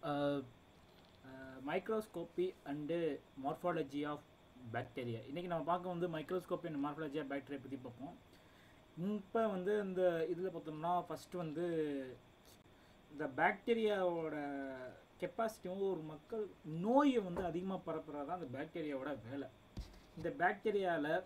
microscopy and morphology of bacteria இன்றைக்கி நம்ம பார்க்க வந்து microscopy and morphology of bacteria பற்றி பார்ப்போம் இப்போ வந்து இந்த இதில் பார்த்தோம்னா ஃபஸ்ட்டு வந்து இந்த பாக்டீரியாவோட கெப்பாசிட்டியும் ஒரு மக்கள் நோயை வந்து அதிகமாக பரப்புறது தான் அந்த பாக்டீரியாவோட வேலை இந்த பாக்டீரியாவில்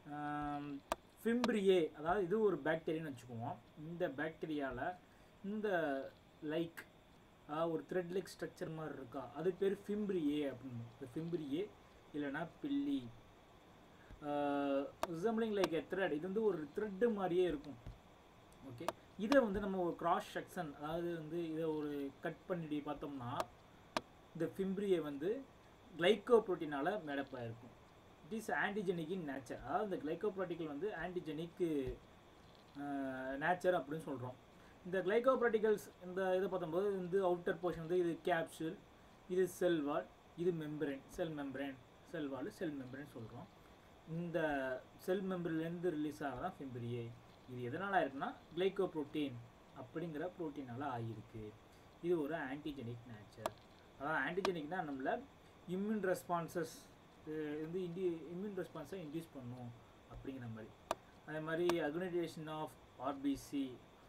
ஃபிம்ப்ரியே அதாவது இது ஒரு பாக்டீரியான்னு வச்சுக்குவோம் இந்த பாக்டீரியாவில் இந்த லைக் ஒரு த்ரெட் லைக் ஸ்ட்ரக்சர் மாதிரி இருக்கா அது பேர் ஃபிம்ப்ரியே அப்படின்னு இந்த ஃபிம்ப்ரியே இல்லைன்னா pili resembling like a thread இது வந்து ஒரு த்ரெட்டு மாதிரியே இருக்கும் ஓகே இதை வந்து நம்ம ஒரு கிராஸ் செக்ஷன் அதாவது வந்து இதை ஒரு கட் பண்ணிட்டு பார்த்தோம்னா இந்த ஃபிம்ப்ரியை வந்து கிளைக்கோ ப்ரோட்டீனால் மேடப்பாக இருக்கும் it is antigenic in nature அதாவது இந்த கிளைக்கோப்ராட்டிக்கல் வந்து ஆன்டிஜெனிக் நேச்சர் அப்படின்னு சொல்கிறோம் இந்த கிளைக்கோப்ராட்டிகல்ஸ் இந்த இதை பார்த்தம்போது வந்து அவுட்டர் போர்ஷன் வந்து இது கேப்சூல் இது செல் வால் இது membrane cell membrane cell wall cell membrane சொல்கிறோம் இந்த செல் மெம்பர்லேருந்து ரிலீஸ் ஆகதான் ஃபிம்பிரியே இது எதனால் ஆயிருக்குன்னா கிளைக்கோ ப்ரோட்டீன் அப்படிங்கிற ப்ரோட்டீனால் ஆகியிருக்கு இது ஒரு ஆன்டிஜெனிக் நேச்சர் அதாவது ஆன்டிஜெனிக்னா நம்மள இம்யூன் ரெஸ்பான்சஸ் வந்து இண்டி இம்யூன் ரெஸ்பான்ஸை இன்டியூஸ் பண்ணும் அப்படிங்கிற மாதிரி அதே மாதிரி agglutination of RBC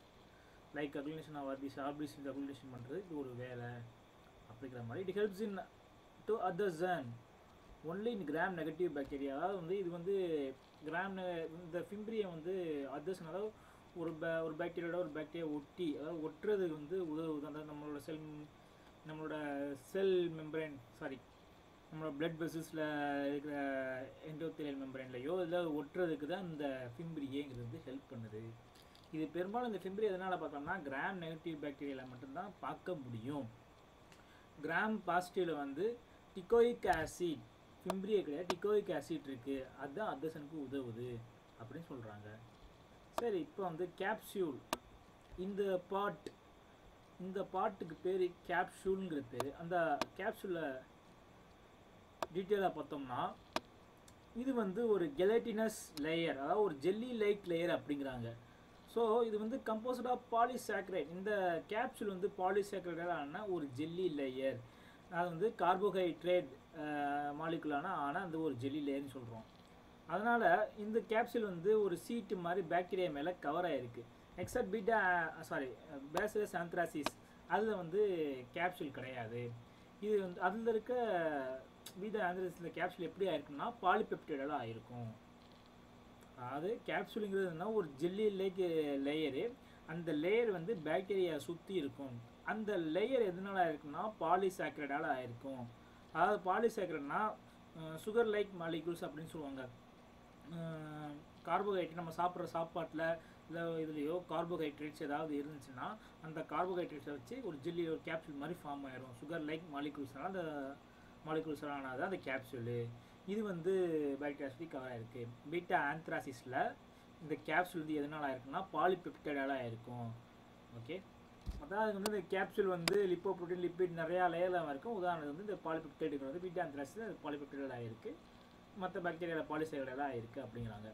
like agglutination of RBC RBC agglutination பண்ணுறது இது ஒரு வேலை அப்படிங்கிற மாதிரி it helps in to others and only in gram negative bacteria அதாவது வந்து இது வந்து கிராம் இந்த ஃபிம்ப்ரியை வந்து அதர்ஸ் அதாவது ஒரு பே ஒரு பாக்டீரியாவோட ஒரு பாக்டீரியா ஒட்டி அதாவது ஒட்டுறதுக்கு வந்து உதவுது அதாவது நம்மளோட செல் நம்மளோட செல் மெம்பரேன் சாரி நம்மளோட பிளட் வெசல்ஸில் இருக்கிற எண்டோத்திரியல் மெம்பரேன்லையோ இதில் ஒட்டுறதுக்கு தான் இந்த ஃபிம்ப்ரிஏங்கிறது வந்து ஹெல்ப் பண்ணுது இது பெரும்பாலும் இந்த ஃபிம்ப்ரி எதனால் பார்த்தோம்னா கிராம் நெகட்டிவ் பாக்டீரியாவில் மட்டும்தான் பார்க்க முடியும் கிராம் பாசிட்டிவில் வந்து டிகோயிக் ஆசிட் ஃபிம்ப்ரியே கிடையாது டிகோயிக் ஆசிட் இருக்குது அதுதான் அதர்சனுக்கு உதவுது அப்படின்னு சொல்கிறாங்க சரி இப்போ வந்து கேப்சியூல் இந்த பாட் இந்த பாட்டுக்கு பேர் கேப்சூலுங்கிற பேர் அந்த கேப்சூலை டீட்டெயிலாக பார்த்தோம்னா இது வந்து ஒரு கெலட்டினஸ் லேயர் அதாவது ஒரு ஜெல்லி லைக் லேயர் அப்படிங்கிறாங்க ஸோ இது வந்து கம்போஸ்ட் ஆஃப் பாலிசாக்ரைட் இந்த கேப்சூல் வந்து பாலிசாக்ரைடான ஒரு ஜெல்லி லேயர் அது வந்து கார்போஹைட்ரேட் மாலிகுலான ஆனால் அந்த ஒரு ஜெல்லி லேயர்னு சொல்கிறோம் அதனால் இந்த கேப்சூல் வந்து ஒரு சீட்டு மாதிரி பாக்டீரியா மேலே கவர் ஆகிருக்கு except beta sorry bacillus anthracis அதில் வந்து கேப்சூல் கிடையாது இது வந்து அதில் இருக்க பீட்டா ஆந்த்ராசிஸில் கேப்சூல் எப்படி ஆயிருக்குன்னா பாலிபெப்டைடால் ஆயிருக்கும் அதாவது கேப்சூலுங்கிறதுனா ஒரு ஜெல்லி லேக் லேயரு அந்த லேயர் வந்து பாக்டீரியா சுற்றி இருக்கும் அந்த லேயர் எதனால ஆயிருக்குன்னா பாலிசாக்ரைடால் ஆயிருக்கும் அதாவது பாலிசாக்ரைட்னா சுகர் லைக் மாலிகுல்ஸ் அப்படின்னு சொல்லுவாங்க கார்போஹைட்ரேட் நம்ம சாப்பிட்ற சாப்பாட்டில் இல்லை இதுலேயோ கார்போஹைட்ரேட்ஸ் ஏதாவது இருந்துச்சுன்னா அந்த கார்போஹைட்ரேட்ஸை வச்சு ஒரு ஜெல்லி ஒரு கேப்சூல் மாதிரி ஃபார்ம் ஆயிரும் சுகர் லைக் மாலிகுல்ஸ்னால அந்த மாலிகுல்ஸ்லாம் ஆனது அந்த கேப்சூலு இது வந்து பாக்டீரியா சுற்றி கவர் ஆகிருக்கு பீட்டா ஆந்த்ராசிஸில் இந்த கேப்சூல் வந்து எதனால் ஆயிருக்குன்னா பாலிபெப்டைடால் ஆயிருக்கும் ஓகே அதாவது வந்து இந்த கேப்சூல் வந்து லிப்போ ப்ரோட்டீன் லிப்பிட் நிறையா லேயரில் இருக்கும் உதாரணத்துக்கு வந்து இந்த பாலிபெப்டைடுக்கு வந்து பீட்டா ஆந்த்ராசிஸ் அது பாலிபெப்டைடால் ஆயிருக்கு மற்ற பாக்டீரியாவில் பாலிசைகடாக ஆயிருக்கு அப்படிங்கிறாங்க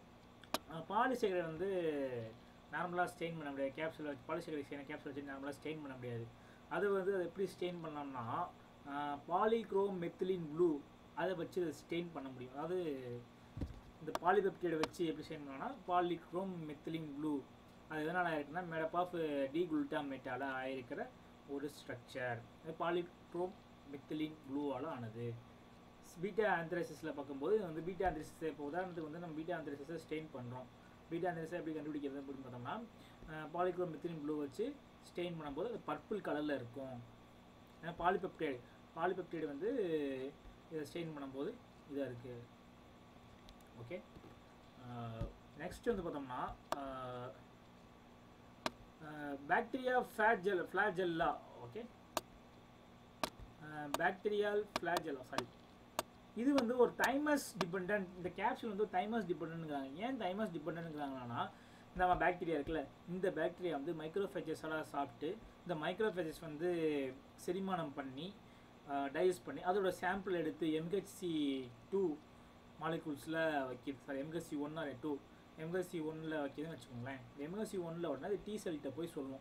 பாலிசைகடை வந்து நார்மலாக ஸ்டெயின் பண்ண முடியாது கேப்சூல் வச்சு பாலிசைகடை செய்யணும் கேப்சூல் வச்சு நார்மலாக ஸ்டெயின் பண்ண முடியாது அது வந்து அதை எப்படி ஸ்டெயின் பண்ணலாம்னா பாலிக்ரோம் மெத்திலின் ப்ளூ அதை வச்சு அதை ஸ்டெயின் பண்ண முடியும் அதாவது இந்த பாலிபெப்டைடை வச்சு எப்படி ஸ்டெயின் பண்ணோம்னா பாலிக்ரோம் மெத்திலின் ப்ளூ அது எதனால் ஆயிருக்குன்னா மேடப் ஆஃப் டி குளுட்டாமேட்டால் ஆயிருக்கிற ஒரு ஸ்ட்ரக்சர் பாலிக்ரோம் மெத்திலின் ப்ளூவால் ஆனது பீட்டா ஆந்த்ரைசிஸில் பார்க்கும்போது வந்து பீட்டா ஆந்த்ரைசிஸ் இப்போ உதாரணத்துக்கு வந்து நம்ம பீட்டா ஆந்த்ரைசிஸை ஸ்டெயின் பண்ணுறோம் பீட்டா ஆந்த்ரைசிஸை எப்படி கண்டுபிடிக்கிறது அப்படின்னு பார்த்தோம்னா பாலிக்ரோம் மெத்திலின் ப்ளூ வச்சு ஸ்டெயின் பண்ணும்போது அது பர்பிள் கலரில் இருக்கும் ஏன்னா பாலிபெப்டைடு பாலிபெப்டைடு வந்து இதை ஸ்டெயின் பண்ணும்போது இதாக இருக்குது ஓகே நெக்ஸ்ட் வந்து பார்த்தோம்னா பாக்டீரியா ஃபேட் ஜெல் ஃப்ளாஜெல்லா ஓகே பாக்டீரியால் ஃப்ளாஜெல்லா சாரி இது வந்து ஒரு தைமஸ் டிபெண்ட் இந்த கேப்சூல் வந்து ஒரு தைமஸ் டிபெண்ட்ங்கிறாங்க ஏன் தைமஸ் டிபெண்ட்ங்கிறாங்கன்னா நம்ம பாக்டீரியா இருக்குல்ல இந்த பாக்டீரியா வந்து மைக்ரோஃபேஜஸ் எல்லாம் சாப்பிட்டு இந்த மைக்ரோஃபேஜஸ் வந்து செரிமானம் பண்ணி டைஜஸ்ட் பண்ணி அதோட சாம்பிள் எடுத்து எம்ஹெச்சி டூ மாலிகூல்ஸில் வைக்கிது sorry MHC one or two MHC ஒன்னில் வைக்கிதுன்னு வச்சுக்கோங்களேன் எம்ஹெச்சி ஒன்னில் உடனே அது டி செல்கிட்ட போய் சொல்லுவோம்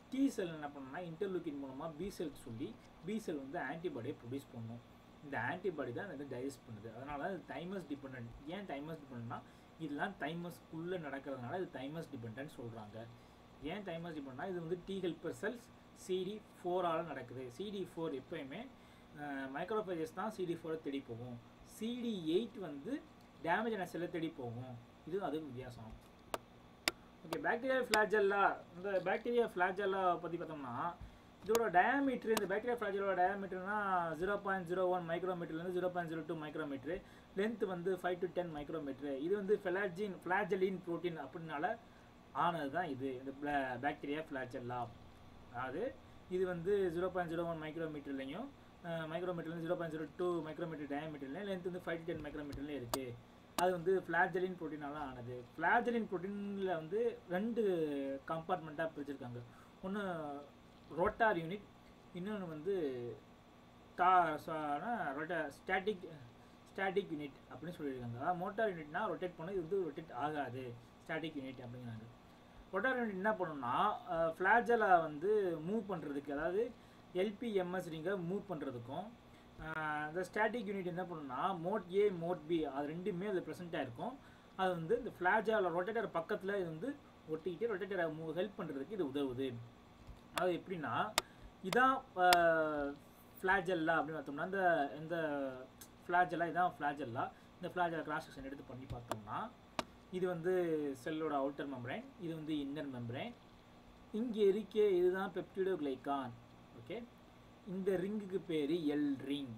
டி செல் என்ன பண்ணணும்னா இன்டர்லூக்கின் மூலமாக பி செல் சொல்லி பி செல் வந்து ஆன்டிபாடியை ப்ரொடியூஸ் பண்ணும் இந்த ஆன்டிபாடி தான் வந்து டைஜஸ்ட் பண்ணுது அதனால அது தைமஸ் டிபெண்ட் ஏன் தைமஸ் டிபெண்ட்னா இதெல்லாம் தைமஸ்க்குள்ளே நடக்கிறதுனால இது தைமஸ் டிபெண்ட் சொல்கிறாங்க ஏன் தைமஸ் டிபெண்ட்னா இது வந்து டி ஹெல்பர் செல்ஸ் சிடி ஃபோரால் நடக்குது சிடி ஃபோர் எப்பயுமே மைக்ரோபேஜஸ் தான் சிடி ஃபோரை தேடி போகும் சிடி எயிட் வந்து டேமேஜ் ஆன செல்லை தேடி போகும் இது அதுக்கு வித்தியாசம் ஓகே பாக்டீரியா ஃப்ளாஜெல்லா இந்த பாக்டீரியா ஃப்ளாஜெல்லா பற்றி பார்த்தோம்னா இதோட டயாமீட்ரு இந்த பாக்டீரியா ஃப்ளாஜலோட டயாமீட்டர்னா ஜீரோ பாயிண்ட் ஜீரோ ஒன் மைக்ரோமீட்டர்லேருந்து zero point zero two micrometre length வந்து ஃபைவ் டு டென் மைக்ரோமீட்ரு இது வந்து ஃபிளாஜின் ஃப்ளாஜலின் ப்ரோட்டீன் அப்படின்னால ஆனது தான் இது இந்த பாக்டீரியா ஃப்ளாஜெல்லா அதாவது இது வந்து ஜீரோ பாயிண்ட் ஜீரோ ஒன் மைக்ரோமீட்டர்லையும் மைக்ரோமீட்டர்லேருந்து zero point zero two micrometre டயாமீட்டர்லையும் லென்த் வந்து ஃபைவ் டு டென் மைக்ரோமீட்டர்லேயும் இருக்குது அது வந்து ஃப்ளாஜலின் ப்ரோட்டீனால ஆனது ஃப்ளாஜலின் ப்ரோட்டீனில் வந்து ரெண்டு கம்பார்ட்மெண்ட்டாக பிரிச்சிருக்காங்க ஒன்று ரோட்டார் யூனிட் இன்னொன்று வந்து டா ரொட்டா ஸ்டாட்டிக் ஸ்டாட்டிக் யூனிட் அப்படின்னு சொல்லியிருக்காங்க அதாவது மோட்டார் யூனிட்னா ரொட்டேட் பண்ண இது வந்து ரொட்டேட் ஆகாது ஸ்டாட்டிக் யூனிட் அப்படிங்கிறாங்க ரொட்டார் யூனிட் என்ன பண்ணுன்னா ஃப்ளாஜலை வந்து மூவ் பண்ணுறதுக்கு அதாவது எல்பிஎம்எஸ் நீங்கள் மூவ் பண்ணுறதுக்கும் இந்த ஸ்டாட்டிக் யூனிட் என்ன பண்ணுன்னா மோட் ஏ மோட் பி அது ரெண்டுமே அதில் ப்ரெசென்ட்டாக இருக்கும் அது வந்து இந்த ஃப்ளாஜாவில் ரொட்டேட்டர் பக்கத்தில் இது வந்து ஒட்டிக்கிட்டு ரொட்டேட்டரை மூவ் ஹெல்ப் பண்ணுறதுக்கு இது உதவுது அது எப்படின்னா இதான் ஃப்ளாஜெல்லா அப்படின்னு பார்த்தோம்னா இந்த இந்த ஃப்ளாஜெல்லா இதான் ஃப்ளாஜெல்லா இந்த ஃப்ளாஜெல்லா கிராஸ் செக்ஷன் எடுத்து பண்ணி பார்த்தோம்னா இது வந்து செல்லோட அவுட்டர் மெம்பரைன் இது வந்து இன்னர் மெம்பரைன் இங்கே இருக்க இதுதான் பெப்டிடோ கிளைகான் ஓகே இந்த ரிங்குக்கு பேர் எல் ரிங்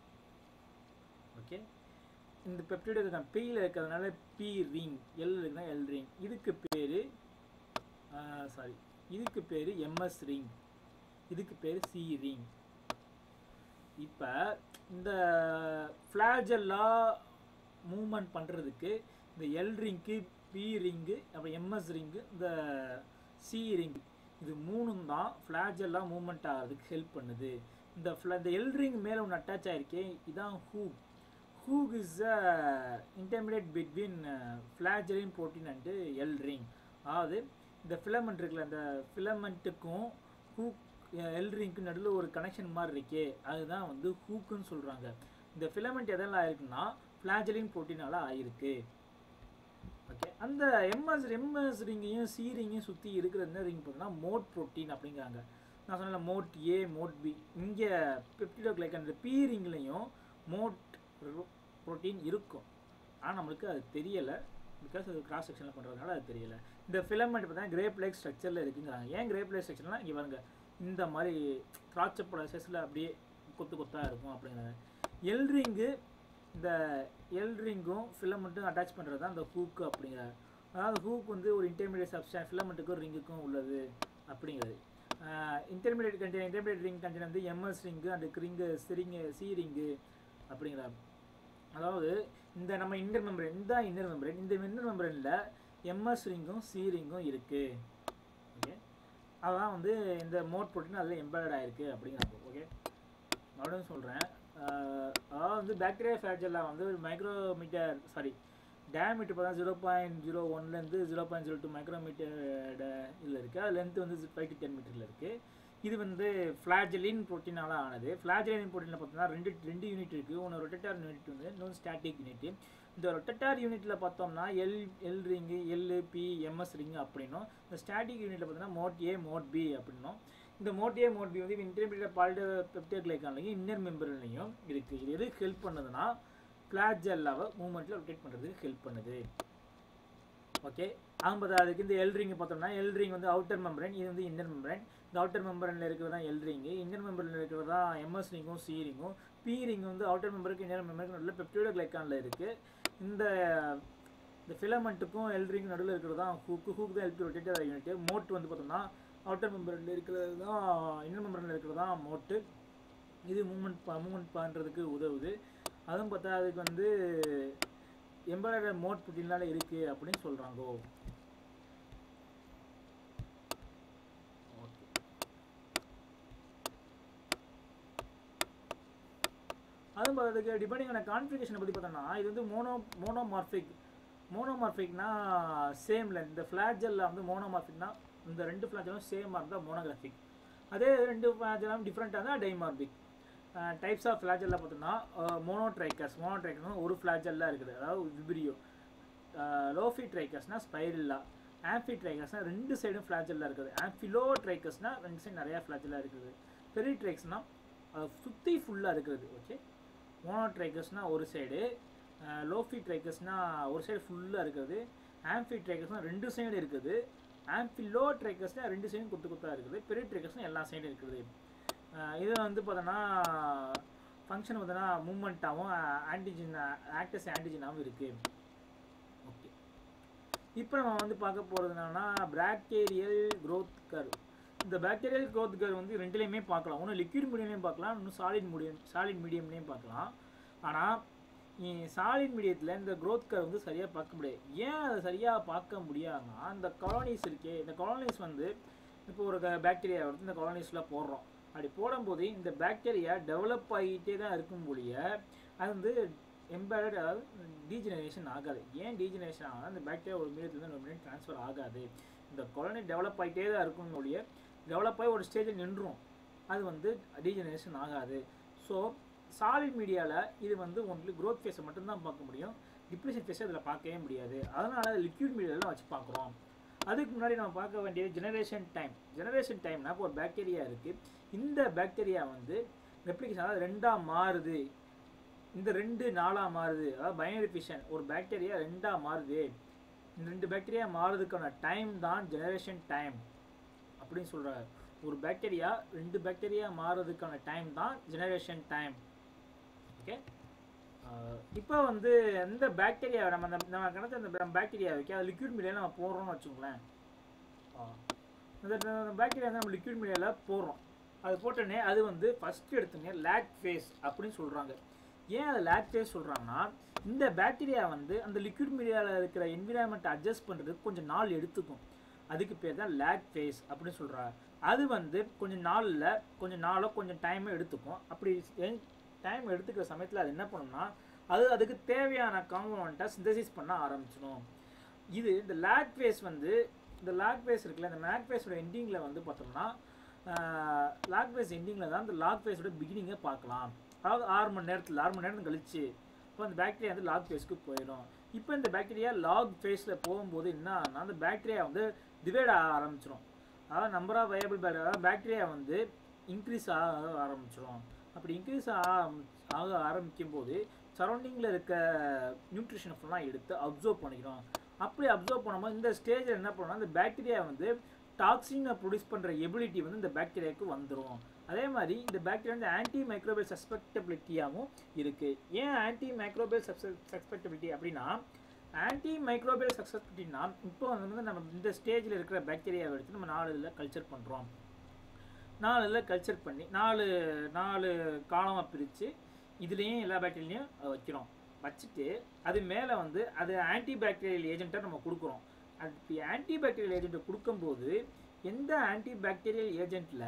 ஓகே இந்த பெப்டிடோ கிளைகான் பியில் இருக்கிறதுனால பி ரிங் எல் இருக்குன்னா எல் ரிங் இதுக்கு பேர் சாரி இதுக்கு பேர் எம்எஸ் ரிங் இதுக்கு பேர் சி ரிங் இப்போ இந்த ஃப்ளாஜெல்லா மூமெண்ட் பண்ணுறதுக்கு இந்த எல் ரிங்கு பி ரிங்கு அப்புறம் எம்எஸ் ரிங்கு இந்த சி ரிங் இது மூணும் தான் ஃப்ளாஜெல்லாம் மூமெண்ட் ஆகிறதுக்கு ஹெல்ப் பண்ணுது இந்த ஃப்ளா இந்த எல் ரிங் மேலே ஒன்று அட்டாச் ஆகிருக்கே இதான் hook hook is a intermediate between flagellin protein and L ring அதாவது இந்த ஃபிலமெண்ட் இருக்குல்ல அந்த ஃபிலமெண்ட்டுக்கும் ஹூக் எல் ரிங்க்கு நடுவில் ஒரு கனெக்ஷன் மாதிரி இருக்கே அதுதான் வந்து ஹூக்குன்னு சொல்கிறாங்க இந்த ஃபிலமெண்ட் எதெல்லாம் ஆயிருக்குன்னா ஃப்ளாஜலின் ப்ரோட்டீனால் ஆயிருக்கு ஓகே அந்த எம்எஸ் எம்எஸ் ரிங்கையும் சி ரிங்கையும் சுற்றி இருக்கிற என்ன ரிங் பார்த்தீங்கன்னா மோட் ப்ரோட்டீன் அப்படிங்கிறாங்க நான் சொன்னல மோட் ஏ மோட் பி இங்கே பெப்டிடோ கிளைக்கன் இந்த பி ரிங்லையும் மோட் ப்ரோட்டீன் இருக்கும் ஆனால் நம்மளுக்கு அது தெரியலை பிகாஸ் அது கிராஸ் செக்ஷனில் பண்ணுறதுனால அது தெரியல இந்த ஃபிலமெண்ட் பார்த்தீங்கன்னா கிரேப் லைக் ஸ்ட்ரக்சரில் இருக்குங்கிறாங்க ஏன் கிரேப் லைக் ஸ்ட்ரக்சர்னால் இங்கே பாருங்க இந்த மாதிரி திராட்சைப்பட சைஸில் அப்படியே கொத்து கொத்தாக இருக்கும் அப்படிங்கிறாங்க எல்ரிங்கு இந்த எல்ரிங்கும் ஃபிலமெண்ட்டும் அட்டாச் பண்ணுறது தான் இந்த ஹூக்கு அப்படிங்கிறாங்க அதாவது ஹூக் வந்து ஒரு இன்டர்மீடியட் சப்ஸ்டான் ஃபிலமெண்ட்டுக்கும் ரிங்குக்கும் உள்ளது அப்படிங்கிறது intermediate container intermediate ring container வந்து எம்எஸ் ரிங்கு அந்த ரிங்கு சிரிங்கு சி ரிங்கு அப்படிங்கிறாங்க அதாவது இந்த நம்ம இன்னர் மெம்பரேன் இந்த இன்னர் மெம்பரேன் இந்த இன்னர் மெம்பரேனில் எம்எஸ் ரிங்கும் சி ரிங்கும் இருக்குது ஓகே அதான் வந்து இந்த மோட் ப்ரோட்டீன் அதில் எம்பெடட் ஆயிருக்கு அப்படிங்கிறாங்க ஓகே மறுபடியும் சொல்கிறேன் அதாவது வந்து பாக்டீரியா ஃபேக்சரில் வந்து ஒரு மைக்ரோமீட்டர் சாரி டயமீட்டர் பார்த்தா ஜீரோ பாயிண்ட் ஜீரோ ஒன்லேருந்து zero point zero two micrometre இதில் இருக்குது அது லென்த் வந்து ஃபைவ் டு டென் மீட்டரில் இருக்குது இது வந்து ஃப்ளாஜலின் ப்ரோட்டீனால் ஆனது ஃப்ளாஜலின் ப்ரோட்டீனில் பார்த்தோம்னா ரெண்டு ரெண்டு யூனிட் இருக்குது ஒன்று ரொட்டட்டார் யூனிட் வந்து இன்னொன்று ஸ்டாட்டிக் யூனிட் இந்த ரொட்டட்டார் யூனிட்டில் பார்த்தோம்னா L L ring L P MS ring அப்படின்னும் இந்த ஸ்டாட்டிக் யூனிட்டில் பார்த்தோம்னா மோட் ஏ மோட் பி அப்படின்னும் இந்த மோட் ஏ மோட் பி வந்து இன்டர்மீடியட் பால்டு பெப்டியோக்ளைக்கான்லையும் இன்னர் மெம்பர்லையும் இருக்குது இது எதுக்கு ஹெல்ப் பண்ணுதுன்னா ஃப்ளாஜெல்லாவை மூமெண்ட்டில் ரொட்டேட் பண்ணுறதுக்கு ஹெல்ப் பண்ணுது ஓகே ஐம்பது அதுக்கு இந்த எல் ரிங் பார்த்தோம்னா எல் ரிங் வந்து அவுட்டர் மெம்பரன் இது வந்து இன்னர் மெம்பரன் இந்த அவுட்டர் மெம்பரனில் இருக்கிறது தான் எல் ரிங்கு இன்னர் மெம்பரில் இருக்கிறது தான் எம்எஸ் ரிங்கும் சி ரிங்கும் பி ரிங் வந்து அவுட்டர் மெம்பருக்கு இன்னர் மெம்பருக்கு நடுவில் பெப்டியோட கிளைக்கானில் இருக்குது இந்த இந்த ஃபிலமெண்ட்டுக்கும் எல் ரிங் நடுவில் இருக்கிறது தான் ஹூக்கு ஹூக் தான் எல்பி ரொட்டேட்டர் யூனிட் மோட் வந்து பார்த்தோம்னா அவுட்டர் மெம்பரில் இருக்கிறது தான் இன்னர் மெம்பரில் இருக்கிறது தான் மோட்டு இது மூமெண்ட் மூமெண்ட் பண்ணுறதுக்கு உதவுது அதுவும் பார்த்தா அதுக்கு வந்து எம்பராய்டர் மோட் புட்டினால இருக்குது அப்படின்னு சொல்கிறாங்கோ ஓகே அதுவும் பார்த்ததுக்கு டிபெண்டிங் ஆன கான்ஃபிகேஷனை பற்றி பார்த்தோம்னா இது வந்து மோனோ மோனோமார்பிக் மோனோமார்பிக்னா சேமில் இந்த ஃப்ளாஜெல்லாம் வந்து மோனோமார்பிக்னா இந்த ரெண்டு ஃப்ளாஜலும் சேமாக இருந்தால் மோனோகிராஃபிக் அதே ரெண்டு ஃப்ளாஜெல்லாம் டிஃப்ரெண்ட்டாக தான் டைமார்பிக் டைப்ஸ் ஆஃப் ஃப்ளாஜெல்லாம் பார்த்தோம்னா மோனோட்ரைக்கஸ் மோனோட்ரைக்கஸ் ஒரு ஃப்ளாஜெல்லாம் இருக்குது அதாவது விபிரியோ லோஃபி ட்ரைக்கஸ்னால் ஸ்பைரில்லா ஆம்பி ட்ரைக்கஸ்னால் ரெண்டு சைடும் ஃப்ளாஜெல்லாம் இருக்குது ஆம்பிலோ ட்ரைக்கஸ்னால் ரெண்டு சைடு நிறையா ஃப்ளாஜெல்லாம் இருக்குது பெரி ட்ரைக்ஸ்னால் சுற்றி ஃபுல்லாக இருக்கிறது ஓகே மோனோட்ரைக்கஸ்னால் ஒரு சைடு லோஃபி ட்ரைக்கஸ்னால் ஒரு சைடு ஃபுல்லாக இருக்குது ஆம்பி ட்ரைக்கஸ்னால் ரெண்டு சைடு இருக்குது ஆம்பிலோ ட்ரைக்கஸ்னால் ரெண்டு சைடும் குத்து குத்தாக இருக்குது பெரிய ட்ரைக்கஸ்னால் எல்லா சைடும் இருக்குது இதில் வந்து பார்த்தோன்னா ஃபங்க்ஷன் பார்த்தோன்னா மூமெண்ட்டாகவும் ஆன்டிஜின் ஆக்டஸ் ஆன்டிஜினாகவும் இருக்குது ஓகே இப்போ நம்ம வந்து பார்க்க போகிறது என்னன்னா பாக்டீரியல் க்ரோத் கர்வ் இந்த பாக்டீரியல் க்ரோத் கர்வ் வந்து ரெண்டுலேயுமே பார்க்கலாம் ஒன்று லிக்விட் மீடியம்லேயும் பார்க்கலாம் இன்னும் சாலிட் மீடியம் சாலிட் மீடியம்லேயும் பார்க்கலாம் ஆனால் சாலிட் மீடியத்தில் இந்த க்ரோத் கர்வ் வந்து சரியாக பார்க்க முடியாது ஏன் அதை சரியாக பார்க்க முடியாதுன்னா இந்த காலனிஸ் இருக்கே இந்த காலனிஸ் வந்து இப்போ ஒரு பாக்டீரியா வந்து இந்த காலனிஸில் போடுறோம் அப்படி போடும்போது இந்த பாக்டீரியா டெவலப் ஆகிட்டே தான் இருக்கும் போலிய அது வந்து எம்பேடட் அதாவது டீஜெனரேஷன் ஆகாது ஏன் டீஜெனரேஷன் ஆகாது அந்த பாக்டீரியா ஒரு மீடியத்துலேருந்து இன்னொரு மீடியம் ட்ரான்ஸ்ஃபர் ஆகாது இந்த காலனி டெவலப் ஆகிட்டே தான் இருக்கும் ஒழிய டெவலப் ஆகி ஒரு ஸ்டேஜில் நின்றும் அது வந்து டீஜெனரேஷன் ஆகாது ஸோ சாலிட் மீடியாவில் இது வந்து ஒன்லி க்ரோத் ஃபேஸை மட்டும்தான் பார்க்க முடியும் டிப்ரெஷன் ஃபேஸை அதில் பார்க்கவே முடியாது அதனால் லிக்விட் மீடியாவில் வச்சு பார்க்குறோம் அதுக்கு முன்னாடி நம்ம பார்க்க வேண்டியது ஜெனரேஷன் டைம் ஜெனரேஷன் டைம்னா இப்போ ஒரு பாக்டீரியா இருக்குது இந்த பாக்டீரியா வந்து ரெப்ளிகேஷன் அதாவது ரெண்டாக மாறுது இந்த ரெண்டு நாளாக மாறுது அதாவது பைனரி ஃபிஷன் ஒரு பாக்டீரியா ரெண்டாக மாறுது இந்த ரெண்டு பாக்டீரியா மாறுறதுக்கான டைம் தான் ஜெனரேஷன் டைம் அப்படின்னு சொல்கிறார் ஒரு பாக்டீரியா ரெண்டு பாக்டீரியா மாறுறதுக்கான டைம் தான் ஜெனரேஷன் டைம் ஓகே இப்போ வந்து எந்த பாக்டீரியா நம்ம அந்த நம்ம கிடச்ச அந்த பாக்டீரியா வைக்க அது லிக்விட் மீடியாவில் நம்ம போடுறோம்னு வச்சுக்கோங்களேன் அந்த பாக்டீரியா வந்து நம்ம லிக்விட் மீடியாவில் போடுறோம் அது போட்டோடனே அது வந்து ஃபஸ்ட்டு எடுத்தோடனே லேக் ஃபேஸ் அப்படின்னு சொல்கிறாங்க ஏன் அது லேக் ஃபேஸ் சொல்கிறாங்கன்னா இந்த பாக்டீரியா வந்து அந்த லிக்விட் மீடியாவில் இருக்கிற என்விரான்மெண்ட்டை அட்ஜஸ்ட் பண்ணுறதுக்கு கொஞ்சம் நாள் எடுத்துக்கும் அதுக்கு பேர் தான் லேக் ஃபேஸ் அப்படின்னு சொல்கிறாங்க அது வந்து கொஞ்சம் நாளில் கொஞ்சம் நாளோ கொஞ்சம் டைமோ எடுத்துக்கும் அப்படி டைம் எடுத்துக்கிற சமயத்தில் அது என்ன பண்ணும்னா அது அதுக்கு தேவையான காம்பனண்ட்டை சிந்தசிஸ் பண்ண ஆரம்பிச்சிடும் இது இந்த லேக் ஃபேஸ் வந்து இந்த லாக் ஃபேஸ் இருக்குல்ல இந்த மேக் ஃபேஸோட எண்டிங்கில் வந்து பார்த்தோம்னா லாக் ஃபேஸ் எண்டிங்கில் தான் இந்த லாக் ஃபேஸோட பிகினிங்கை பார்க்கலாம் அதாவது ஆறு மணி நேரத்தில் ஆறு மணி நேரம் கழிச்சு இப்போ அந்த பாக்டீரியா வந்து லாக் ஃபேஸ்க்கு போயிடும் இப்போ இந்த பாக்டீரியா லாக் ஃபேஸில் போகும்போது என்ன ஆகுனா அந்த பாக்டீரியா வந்து டிவைட் ஆக ஆரம்பிச்சிடும் அதாவது நம்பர் ஆஃப் வயபிள் பேக்டீரியா அதாவது பாக்டீரியா வந்து இன்க்ரீஸ் ஆக ஆரம்பிச்சிடும் அப்படி இன்க்ரீஸ் ஆக ஆரம்பிக்கும் போது சரௌண்டிங்கில் இருக்க நியூட்ரிஷன் ஃபுல்லாக எடுத்து அப்சர்வ் பண்ணிக்கிறோம் அப்படி அப்சர்வ் பண்ணும்போது இந்த ஸ்டேஜில் என்ன பண்ணோம்னா இந்த பாக்டீரியா வந்து டாக்ஸினை ப்ரொடியூஸ் பண்ணுற எபிலிட்டி வந்து இந்த பாக்டீரியாவுக்கு வந்துடும் அதே மாதிரி இந்த பாக்டீரியா வந்து ஆன்டி மைக்ரோபியல் சஸ்பெக்டபிலிட்டியாகவும் இருக்குது ஏன் ஆன்டி மைக்ரோபியல் சஸ்பெக்டபிலிட்டி அப்படின்னா ஆன்டி மைக்ரோபியல் சஸ்பெக்டினா இப்போ வந்து நம்ம இந்த ஸ்டேஜில் இருக்கிற பாக்டீரியாவை எடுத்து நம்ம நாலு இதில் கல்ச்சர் பண்ணுறோம் நாலு இதில் கல்ச்சர் பண்ணி நாலு நாலு காலமாக பிரித்து இதுலேயும் எல்லா பாக்டீரியாலையும் வைக்கிறோம் வச்சுட்டு அது மேலே வந்து அது ஆன்டி பாக்டீரியல் ஏஜென்ட்டை நம்ம கொடுக்குறோம் அது ஆன்டி பாக்டீரியல் ஏஜென்ட்டை கொடுக்கும்போது எந்த ஆன்டி பாக்டீரியல் ஏஜென்ட்டில்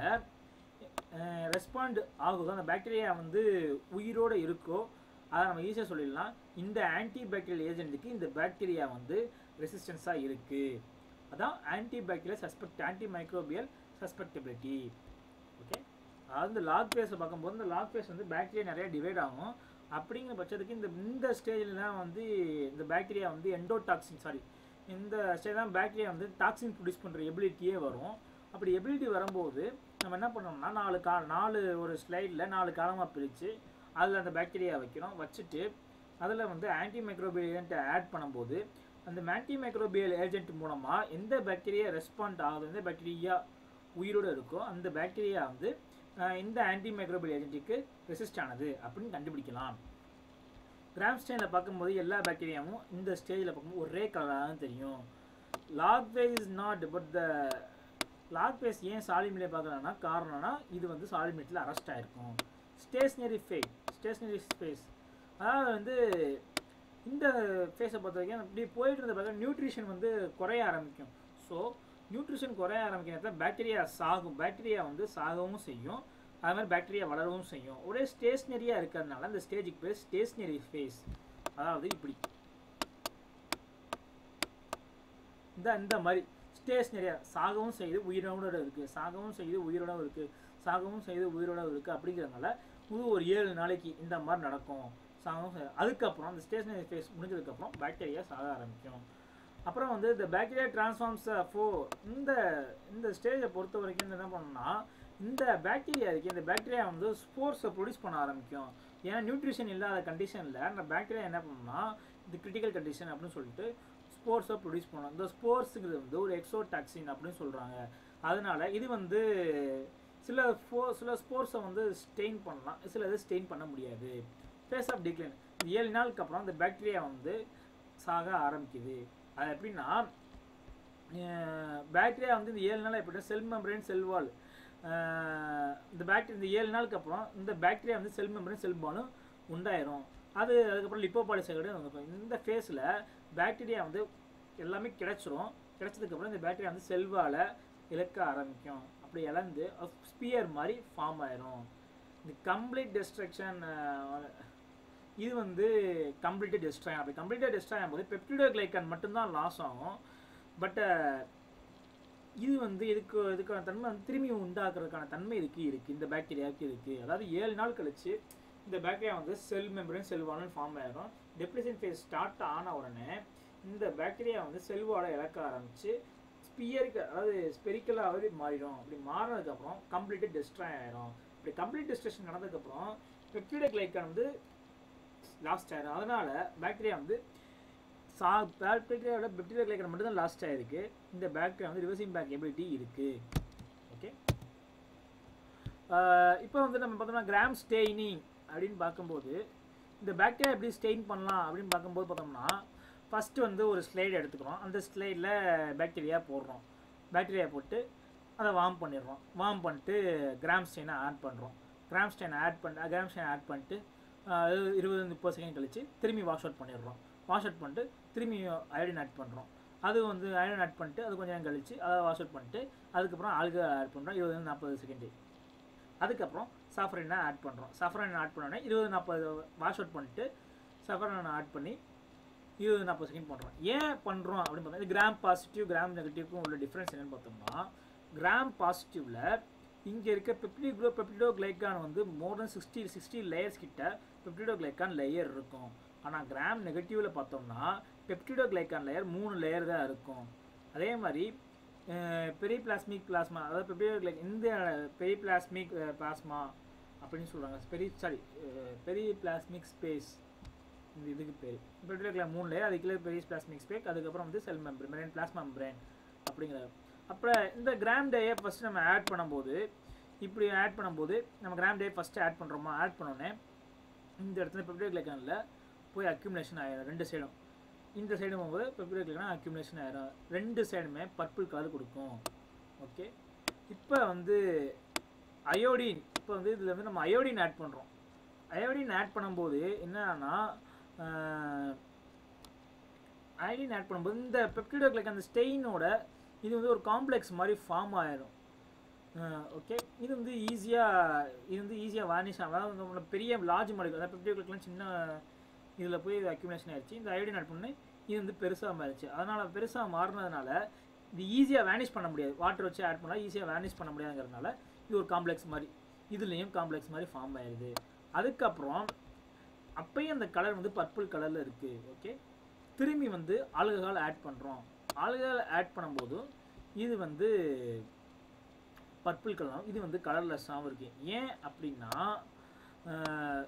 ரெஸ்பாண்ட் ஆகுதோ அந்த பாக்டீரியா வந்து உயிரோடு இருக்கோ அதை நம்ம ஈஸியாக சொல்லிடலாம் இந்த ஆன்டி பாக்டீரியல் ஏஜென்ட்டுக்கு இந்த பாக்டீரியா வந்து ரெசிஸ்டன்ஸாக இருக்குது அதான் anti bacterial suspect anti microbial susceptibility okay அதாவது இந்த லாக் ஃபேஸை பார்க்கும்போது இந்த லாக் ஃபேஸ் வந்து பாக்டீரியா நிறைய டிவைட் ஆகும் அப்படிங்கிற பட்சத்துக்கு இந்த இந்த ஸ்டேஜில் தான் வந்து இந்த பாக்டீரியா வந்து எண்டோடாக்சின் சாரி இந்த ஸ்டேஜ் தான் பாக்டீரியா வந்து டாக்ஸின் ப்ரொடியூஸ் பண்ணுற எபிலிட்டியே வரும் அப்படி எபிலிட்டி வரும்போது நம்ம என்ன பண்ணோம்னா நாலு கா நாலு ஒரு ஸ்லைடில் நாலு காலமாக பிரித்து அதில் அந்த பாக்டீரியா வைக்கிறோம் வச்சுட்டு அதில் வந்து ஆன்டி மைக்ரோபியல் ஏஜென்ட்டை ஆட் பண்ணும்போது அந்த ஆன்டி மைக்ரோபியல் ஏஜென்ட் மூலமாக எந்த பாக்டீரியா ரெஸ்பாண்ட் ஆகுது எந்த பாக்டீரியா உயிரோடு இருக்கோ அந்த பாக்டீரியா வந்து இந்த ஆன்டி மைக்ரோபியல் ஏஜென்ட்டுக்கு ரெசிஸ்ட் ஆனது அப்படின்னு கண்டுபிடிக்கலாம் கிராம் ஸ்டேனில் பார்க்கும்போது எல்லா பாக்டீரியாவும் இந்த ஸ்டேஜில் பார்க்கும்போது ஒரே கலராக தான் தெரியும் log phase is not but the log phase ஏன் சாலிமிலே பார்க்கலாம்னா காரணம்னா இது வந்து சாலிமிட்டில் அரெஸ்ட் ஆகிருக்கும் ஸ்டேஷ்னரி ஃபேஸ் ஸ்டேஷ்னரி ஃபேஸ் அதாவது வந்து இந்த ஃபேஸை பொறுத்த வரைக்கும் இப்படி போயிட்டு இருந்த பார்த்தா நியூட்ரிஷன் வந்து குறைய ஆரம்பிக்கும் ஸோ நியூட்ரிஷன் குறைய ஆரம்பிக்கிறத பாக்டீரியா சாகும் பாக்டீரியா வந்து சாகவும் செய்யும் அது மாதிரி பாக்டீரியா வளரவும் செய்யும் ஒரே ஸ்டேஷ்னரியாக இருக்கிறதுனால அந்த ஸ்டேஜுக்கு பேர் ஸ்டேஷ்னரி ஃபேஸ் அதாவது இப்படி இந்த இந்த மாதிரி ஸ்டேஷ்னரியாக சாகவும் செய்து உயிரோட இருக்குது சாகவும் செய்து உயிரோட இருக்குது சாகவும் செய்து உயிரோட இருக்குது அப்படிங்கிறதுனால இது ஒரு ஏழு நாளைக்கு இந்த மாதிரி நடக்கும் சாகவும் செய்- அதுக்கப்புறம் அந்த ஸ்டேஷனரி ஃபேஸ் முடிஞ்சதுக்கப்புறம் பாக்டீரியா சாக ஆரம்பிக்கும் அப்புறம் வந்து இந்த பாக்டீரியா டிரான்ஸ்ஃபார்ம்ஸ் ஃபோ இந்த இந்த ஸ்டேஜை பொறுத்த வரைக்கும் என்ன பண்ணணும்னா இந்த பாக்டீரியா இருக்கு இந்த பாக்டீரியா வந்து ஸ்போர்ஸை ப்ரொடியூஸ் பண்ண ஆரம்பிக்கும் ஏன்னா நியூட்ரிஷன் இல்லாத கண்டிஷனில் அந்த பாக்டீரியா என்ன பண்ணும்னா இது கிரிட்டிக்கல் கண்டிஷன் அப்படின்னு சொல்லிட்டு ஸ்போர்ஸை ப்ரொடியூஸ் பண்ணும் இந்த ஸ்போர்ஸுங்கிறது வந்து ஒரு எக்ஸோடாக்சின் அப்படின்னு சொல்கிறாங்க அதனால இது வந்து சில ஃபோ சில ஸ்போர்ட்ஸை வந்து ஸ்டெயின் பண்ணலாம் சில இது ஸ்டெயின் பண்ண முடியாது ஃபேஸ் ஆஃப் டிக்ளைன் ஏழு நாளுக்கு அப்புறம் அந்த பாக்டீரியா வந்து சாக ஆரம்பிக்குது அது எப்படின்னா பாக்டீரியா வந்து இந்த ஏழு நாள் எப்படின்னா செல் மெம்பரேன் செல் வால் இந்த பாக்டீரியா இந்த ஏழு நாளுக்கு அப்புறம் இந்த பாக்டீரியா வந்து செல் மெம்பரேன் செல் பாலும் உண்டாயிரும் அது அதுக்கப்புறம் லிப்போபாலிசைடு இந்த ஃபேஸில் பாக்டீரியா வந்து எல்லாமே கிடைச்சிரும் கிடைச்சதுக்கப்புறம் இந்த பாக்டீரியா வந்து செல்வால் இழக்க ஆரம்பிக்கும் அப்படி இழந்து ஸ்பியர் மாதிரி ஃபார்ம் ஆயிரும் இந்த கம்ப்ளீட் டிஸ்ட்ரக்ஷன் இது வந்து கம்ப்ளீட்டாக டெஸ்ட்ராய் அப்படி கம்ப்ளீட்டாக டெஸ்ட்ராய் ஆகும்போது பெப்டிடோ கிளைக்கான் மட்டும்தான் லாஸ் ஆகும் பட் இது வந்து இதுக்கு இதுக்கான தன்மை வந்து திரும்பி உண்டாக்குறதுக்கான தன்மை இதுக்கு இருக்குது இந்த பாக்டீரியாவுக்கு இருக்குது அதாவது ஏழு நாள் கழிச்சு இந்த பாக்டீரியா வந்து செல் மெம்பரேன் செல்வாலும் ஃபார்ம் ஆயிரும் டெப்ளிஷன் ஃபேஸ் ஸ்டார்ட் ஆன உடனே இந்த பாக்டீரியா வந்து செல்வால இழக்க ஆரம்பிச்சு ஸ்பியருக்கு அதாவது ஸ்பெரிக்கலாகவே மாறிடும் அப்படி மாறினதுக்கப்புறம் கம்ப்ளீட்டாக டெஸ்ட்ராய் ஆயிரும் இப்படி கம்ப்ளீட் டெஸ்ட்ரேஷன் நடந்ததுக்கப்புறம் பெப்டிடோ கிளைக்கான் வந்து லாஸ்ட் ஆயிரும் அதனால பாக்டீரியா வந்து சா பாக்டீரியாவோட பெப்டிடோ கிளைக்கான் மட்டும் தான் லாஸ்ட் ஆயிருக்கு இந்த பாக்டீரியா வந்து ரிவர்சிங் பேக் எபிலிட்டி இருக்கு ஓகே இப்போ வந்து நம்ம பார்த்தோம்னா கிராம் ஸ்டெய்னிங் அப்படின்னு பார்க்கும்போது இந்த பாக்டீரியா எப்படி ஸ்டெயின் பண்ணலாம் அப்படின்னு பார்க்கும்போது பார்த்தோம்னா ஃபஸ்ட்டு வந்து ஒரு ஸ்லைடு எடுத்துக்கிறோம் அந்த ஸ்லைடில் பாக்டீரியா போடுறோம் பாக்டீரியா போட்டு அதை வார்ம் பண்ணிடுறோம் வார்ம் பண்ணிட்டு கிராம் ஸ்டெயினை ஆட் பண்ணுறோம் கிராம் ஸ்டெயினை ஆட் பண்ண கிராம் ஸ்டெயினை ஆட் பண்ணிட்டு ஆஹ் இருபது முப்பது செகண்ட் கழிச்சு திரும்பி வாஷ் அவுட் பண்ணிடுறோம் வாஷ் அவுட் பண்ணிட்டு திரும்பி அயோடின் ஆட் பண்ணுறோம் அது வந்து அயோடின் ஆட் பண்ணிட்டு அது கொஞ்சம் நேரம் கழிச்சு அதை வாஷ் அவுட் பண்ணிட்டு அதுக்கப்புறம் ஆல்கா ஆட் பண்ணுறோம் இருபது நாற்பது செகண்டு அதுக்கப்புறம் சாஃப்ரனை ஆட் பண்ணுறோம் சாஃப்ரன் ஆட் பண்ணோடனே இருபது நாற்பது வாஷ் அவுட் பண்ணிட்டு சாஃப்ரனை ஆட் பண்ணி இருபது நாற்பது செகண்ட் பண்ணுறோம் ஏன் பண்ணுறோம் அப்படின்னு பார்த்தா கிராம் பாசிட்டிவ் கிராம் நெகட்டிவ்க்கும் உள்ள டிஃப்ரென்ஸ் என்னன்னு பார்த்தோம்னா கிராம் பாசிட்டிவ்ல இங்கே இருக்க பெப்டிடோ பெப்டிடோ கிளைக்கான் வந்து more than sixty sixty layers கிட்ட பெப்டிடோ கிளைக்கான் லேயர் இருக்கும் ஆனால் கிராம் நெகட்டிவில் பார்த்தோம்னா பெப்டிடோ கிளைக்கான் லேயர் மூணு லேயர் தான் இருக்கும் அதே மாதிரி பெரிய பிளாஸ்மிக் பிளாஸ்மா அதாவது பெப்டிடோ கிளைக் இந்த பெரிய பிளாஸ்மிக் பிளாஸ்மா அப்படின்னு சொல்கிறாங்க பெரிய சாரி பெரிய பிளாஸ்மிக் ஸ்பேஸ் இந்த இதுக்கு பேர் பெப்டிடோ மூணு லேயர் அதுக்குள்ளே பெரிய பிளாஸ்மிக் ஸ்பேக் அதுக்கப்புறம் வந்து cell membrane membrane plasma membrane அப்படிங்கிற அப்புறம் இந்த கிராம் டேயை ஃபஸ்ட்டு நம்ம ஆட் பண்ணும்போது இப்படி ஆட் பண்ணும்போது நம்ம கிராம் டே ஃபஸ்ட்டு ஆட் பண்ணுறோமா ஆட் பண்ணோடனே இந்த இடத்துல பெப்டிடோ கிளைக்கானில் போய் அக்யூமுலேஷன் ஆயிடும் ரெண்டு சைடும் இந்த சைடு போகும்போது பெப்டிடோ கிளைக்கான் அக்யூமுலேஷன் ஆயிடும் ரெண்டு சைடுமே பர்பிள் கலர் கொடுக்கும் ஓகே இப்போ வந்து அயோடின் இப்போ வந்து இதில் வந்து நம்ம அயோடின் ஆட் பண்ணுறோம் அயோடின் ஆட் பண்ணும்போது என்னன்னா அயோடின் ஆட் பண்ணும்போது இந்த பெப்டிடோ கிளைக் அந்த ஸ்டெயினோட இது வந்து ஒரு காம்ப்ளெக்ஸ் மாதிரி ஃபார்ம் ஆயிரும் ஓகே இது வந்து ஈஸியாக இது வந்து ஈஸியாக வானிஷ் ஆகும் அதாவது நம்மளோட பெரிய லார்ஜ் மாலிகூல் அதாவது பெப்டிடோக்லாம் சின்ன இதில் போய் அக்யூமினேஷன் ஆயிடுச்சு இந்த அயோடின் ஆட் பண்ணி இது வந்து பெருசாக மாறிடுச்சு அதனால் பெருசாக மாறினதுனால இது ஈஸியாக வேனிஷ் பண்ண முடியாது வாட்டர் வச்சு ஆட் பண்ணால் ஈஸியாக வேனிஷ் பண்ண முடியாதுங்கிறதுனால இது ஒரு காம்ப்ளெக்ஸ் மாதிரி இதுலேயும் காம்ப்ளெக்ஸ் மாதிரி ஃபார்ம் ஆயிடுது அதுக்கப்புறம் அப்பயும் அந்த கலர் வந்து பர்பிள் கலரில் இருக்குது ஓகே திரும்பி வந்து ஆல்கஹால் ஆட் பண்ணுறோம் ஆல்கஹால் ஆட் பண்ணும்போது இது வந்து பர்பிள் கலரும் இது வந்து கலர்லெஸ்ஸாகவும் இருக்குது ஏன் அப்படின்னா ஆஹ்,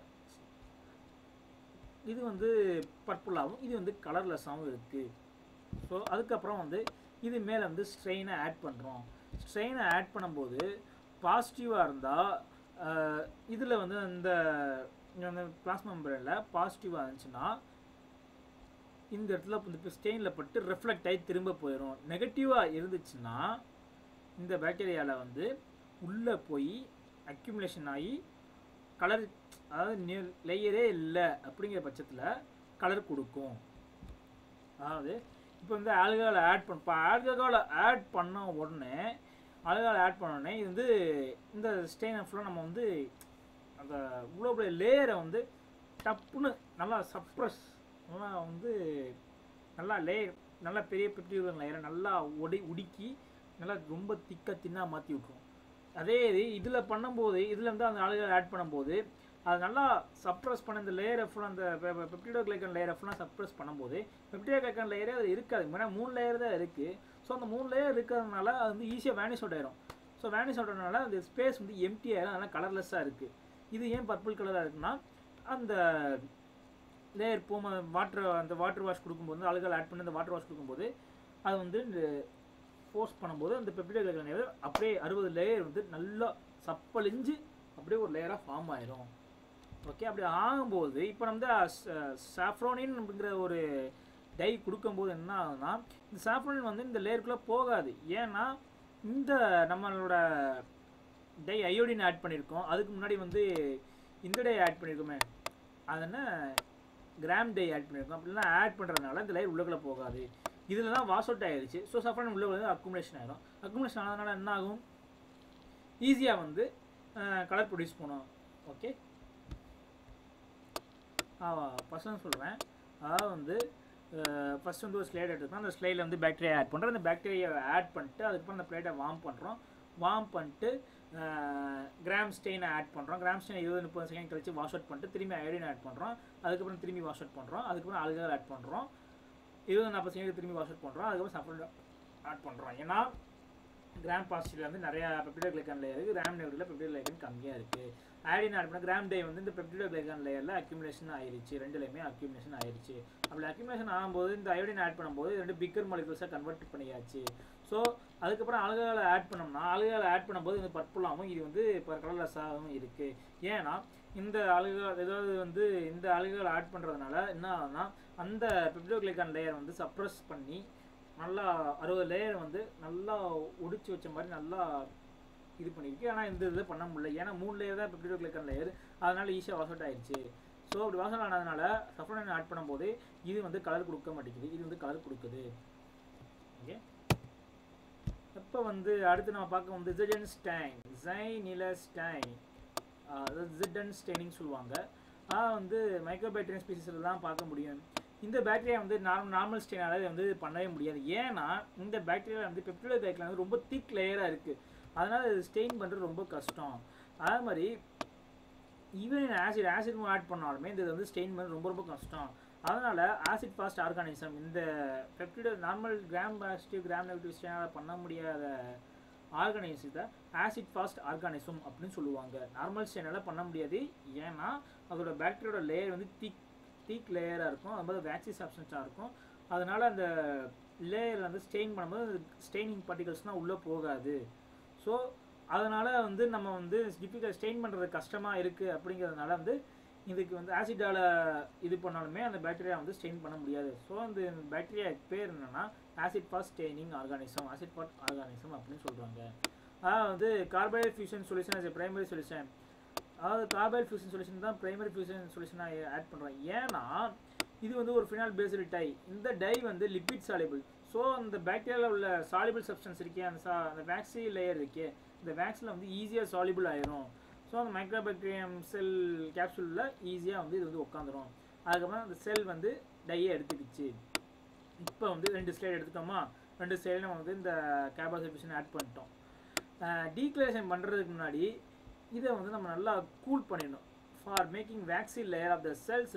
இது வந்து பர்பிளாகவும் இது வந்து கலர்லெஸ்ஸாகவும் இருக்குது ஸோ அதுக்கப்புறம் வந்து இது மேலே வந்து ஸ்ட்ரெயினை ஆட் பண்ணுறோம் ஸ்ட்ரெயினை ஆட் பண்ணும்போது பாசிட்டிவாக இருந்தால் இதில் வந்து இந்த இந்த பிளாஸ்மா மெம்பரனில் பாசிட்டிவாக இருந்துச்சுன்னா இந்த இடத்துல இந்த ஸ்டெயினில் பட்டு ரிஃப்ளெக்ட் ஆகி திரும்ப போயிடும் நெகட்டிவாக இருந்துச்சுன்னா இந்த பாக்டீரியாவில் வந்து உள்ளே போய் அக்யூமுலேஷன் ஆகி கலர் அதாவது லேயரே இல்லை அப்படிங்கிற பட்சத்தில் கலர் கொடுக்கும் அதாவது இப்போ வந்து ஆல்கஹால் ஆட் பண்ண இப்போ ஆல்கஹால் ஆட் பண்ண உடனே ஆல்கஹால் ஆட் பண்ண உடனே இது வந்து இந்த ஸ்டெயினை ஃபுல்லாக நம்ம வந்து அந்த இவ்வளோ பெரிய லேயரை வந்து டப்புன்னு நல்லா சப்ரஸ் நல்லா வந்து நல்லா லே நல்லா பெரிய பெப்டிடோக்ளைகன் லேயரை நல்லா உடை உடுக்கி நல்லா ரொம்ப திக்க தின்னாக மாற்றி விட்ரும் அதே இது இதில் பண்ணும்போது இதில் வந்து அந்த ஆளுகள் ஆட் பண்ணும்போது அது நல்லா சப்ரஸ் பண்ண இந்த லேயரை ஃபுல்லாக அந்த பெப்டிடோக்ளைகன் லேயரை ஃபுல்லாக சப்ரஸ் பண்ணும்போது பெப்டிடோக்ளைகன் லேயரே அது இருக்காது ஏன்னா மூணு லேயர் தான் இருக்குது ஸோ அந்த மூணு லேயர் இருக்கிறதுனால அது வந்து ஈஸியாக வேனிஷ் அவுட் ஆயிரும் ஸோ வேனிஷ் அவுட் ஆனதுனால அந்த ஸ்பேஸ் வந்து எம்டி ஆயிரும் அதனால் கலர்லெஸ்ஸாக இருக்குது இது ஏன் பர்பிள் கலராக இருக்குன்னா அந்த லேயர் போம வாட்டர் அந்த வாட்டர் வாஷ் கொடுக்கும்போது ஆளுகள் ஆட் பண்ணி அந்த வாட்டர் வாஷ் கொடுக்கும்போது அது வந்து ஃபோர்ஸ் பண்ணும்போது அந்த பெப்டிடோக்ளைகன் லேயர் அப்படியே அறுபது லேயர் வந்து நல்லா சப்பழிஞ்சு அப்படியே ஒரு லேயராக ஃபார்ம் ஆயிரும் ஓகே அப்படி ஆகும்போது இப்போ வந்து சாஃப்ரோனின் அப்படிங்கிற ஒரு டை கொடுக்கும்போது என்ன ஆகுதுன்னா இந்த சாஃப்ரோனின் வந்து இந்த லேயருக்குள்ளே போகாது ஏன்னா இந்த நம்மளோட டை அயோடின் ஆட் பண்ணியிருக்கோம் அதுக்கு முன்னாடி வந்து இந்த டை ஆட் பண்ணியிருக்கோமே அது என்ன கிராம் டை ஆட் பண்ணியிருக்கோம் அப்படிலாம் ஆட் பண்ணுறதுனால இந்த லேயர் உள்ளக்குள்ளே போகாது இதில் தான் வாஷ் அவுட் ஆயிடுச்சு ஸோ சஃப்ரான் உள்ள வந்து அக்குமுலேஷன் ஆயிடும் அக்குமுலேஷன் ஆனதுனால என்ன ஆகும் ஈஸியாக வந்து கலர் ப்ரொடியூஸ் பண்ணும் ஓகே ஃபஸ்ட்டு சொல்கிறேன் அதாவது வந்து ஃபஸ்ட் வந்து ஒரு ஸ்லைட் எடுத்துக்கணும் அந்த ஸ்லைடில் வந்து பாக்டீரியா ஆட் பண்ணுறோம் அந்த பாக்டீரியாவை ஆட் பண்ணிட்டு அதுக்கப்புறம் அந்த பிளேட்டை வார்ம் பண்ணுறோம் வார்ம் பண்ணிட்டு கிராம் ஸ்டெயினை ஆட் பண்ணுறோம் கிராம் ஸ்டெயின் இருபது முப்பது செகண்ட் கழிச்சு வாஷ் அவுட் பண்ணிட்டு திரும்பி அயோடின் ஆட் பண்ணுறோம் அதுக்கப்புறம் திரும்பி வாஷ் அவுட் பண்ணுறோம் அதுக்கப்புறம் அல்கஹால் ஆட் பண்ணுறோம் இருபது நாற்பது செகண்ட் திரும்பி வாஷ் அவுட் பண்ணுறோம் அதுக்கப்புறம் சஃபர் ஆட் பண்ணுறோம் ஏன்னா கிராம் பாசிட்டிவ்ல வந்து நிறையா பெப்டிடோ கிளைக்கான் லேயர் இருக்குது கிராம் நெகட்டிவ்ல பெப்டிடோ கிளைக்கான் கம்மியாக இருக்குது ஆடின் ஆட் பண்ண கிராம் டே வந்து இந்த பெப்டிடோ கிளைக்கான் லேயரில் அக்யூமுலேஷன் ஆயிருச்சு ரெண்டுலையுமே அக்யூமுலேஷன் ஆயிருச்சு அப்படி அக்யூமுலேஷன் ஆகும்போது இந்த அயோடின் ஆட் பண்ணும்போது ரெண்டு பிக்கர் மாலிகுல்ஸாக கன்வெர்ட் பண்ணியாச்சு ஸோ அதுக்கப்புறம் அழுகால ஆட் பண்ணோம்னா அழுகால ஆட் பண்ணும்போது இந்த பர்பிளாகவும் இது வந்து இப்போ கலர்லெஸ்ஸாகவும் இருக்குது ஏன்னா இந்த அழுகால் ஏதாவது வந்து இந்த அழுகால் ஆட் பண்ணுறதுனால என்ன ஆகுதுன்னா அந்த பெப்டிடோ கிளைக்கான் லேயர் வந்து சப்ரஸ் பண்ணி நல்லா அறுபது லேயர் வந்து நல்லா ஒடிச்சு வச்ச மாதிரி நல்லா இது பண்ணியிருக்கு ஆனால் இந்த இதில் பண்ண முடியல ஏன்னா மூணு லேயர் தான் பெப்டிடோ கிளைக்கான் லேயர் அதனால ஈஸியாக வாஷ் அவுட் ஆயிடுச்சு ஸோ அப்படி வாஷ் அவுட் ஆனதுனால சஃப்ரான் ஆட் பண்ணும்போது இது வந்து கலர் கொடுக்க மாட்டேங்குது இது வந்து கலர் கொடுக்குது ஓகே இப்போ வந்து அடுத்து நம்ம பார்க்க வந்து ஜெஜன் ஸ்டைன் ஜைனில ஸ்டைன் அதாவது ஜிட்டன் ஸ்டெயினிங் சொல்லுவாங்க அதாவது வந்து மைக்ரோபேக்டீரியன் ஸ்பீசிஸில் தான் பார்க்க முடியும் இந்த பாக்டீரியா வந்து நார்மல் நார்மல் ஸ்டெயினால வந்து பண்ணவே முடியாது ஏன்னா இந்த பாக்டீரியா வந்து பெப்டிடோ பேக்கில் வந்து ரொம்ப திக் லேயராக இருக்குது அதனால் இது ஸ்டெயின் பண்ணுறது ரொம்ப கஷ்டம் அதே மாதிரி ஈவன் ஆசிட் ஆசிட் ஆட் பண்ணாலுமே இது வந்து ஸ்டெயின் பண்ண ரொம்ப ரொம்ப கஷ்டம் அதனால் ஆசிட் ஃபாஸ்ட் ஆர்கானிசம் இந்த பெப்டிடோ normal gram positive gram negative ஸ்டெயினால் பண்ண முடியாத ஆர்கானிசத்தை ஆசிட் ஃபாஸ்ட் ஆர்கானிசம் அப்படின்னு சொல்லுவாங்க நார்மல் ஸ்டெயினால் பண்ண முடியாது ஏன்னா அதோட பாக்டீரியோட லேயர் வந்து திக் திக் லேயராக இருக்கும் அது மாதிரி வேக்சி சப்ஸ்டன்ஸாக இருக்கும் அதனால் அந்த லேயர் வந்து ஸ்டெயின் பண்ணும்போது ஸ்டெயினிங் பார்ட்டிகல்ஸ்னால் உள்ளே போகாது ஸோ அதனால் வந்து நம்ம வந்து டிஃபிகல்ட் ஸ்டெயின் பண்ணுறது கஷ்டமாக இருக்குது அப்படிங்கிறதுனால வந்து இதுக்கு வந்து ஆசிடால் இது பண்ணாலுமே அந்த பாக்டீரியா வந்து ஸ்டெயின் பண்ண முடியாது ஸோ அந்த பாக்டீரியா பேர் என்னென்னா acid fast staining organism acid fast organism அப்படின்னு சொல்கிறாங்க அதாவது வந்து carbide fusion solution as a primary solution அதாவது கார்பைட் ஃபியூஷன் சொல்யூஷன் தான் பிரைமரி ஃபியூஷன் சொல்யூஷனாக ஆட் பண்ணுறோம் ஏன்னா இது வந்து ஒரு ஃபினால் பேஸ்டு டை இந்த டை வந்து லிப்பிட் சாலிபிள் ஸோ அந்த பாக்டீரியாவில் உள்ள சாலிபிள் சப்ஸ்டன்ஸ் இருக்கே அந்த சா அந்த வேக்சி லேயர் இருக்கே இந்த வேக்ஸில் வந்து ஈஸியாக சாலிபிள் ஆயிரும் ஸோ அந்த மைக்ரோபாக்டீரியம் செல் கேப்சூலில் ஈஸியாக வந்து இது வந்து உட்காந்துரும் அதுக்கப்புறம் அந்த செல் வந்து டையை எடுத்துக்கிச்சு இப்போ வந்து ரெண்டு ஸ்லைடு எடுத்துட்டோமா ரெண்டு ஸ்லைடு நம்ம வந்து இந்த கேபாசிபிஷன் ஆட் பண்ணிட்டோம் டீக்ளரேஷன் பண்ணுறதுக்கு முன்னாடி இதை வந்து நம்ம நல்லா கூல் பண்ணிடணும் for making vaccine layer of the cells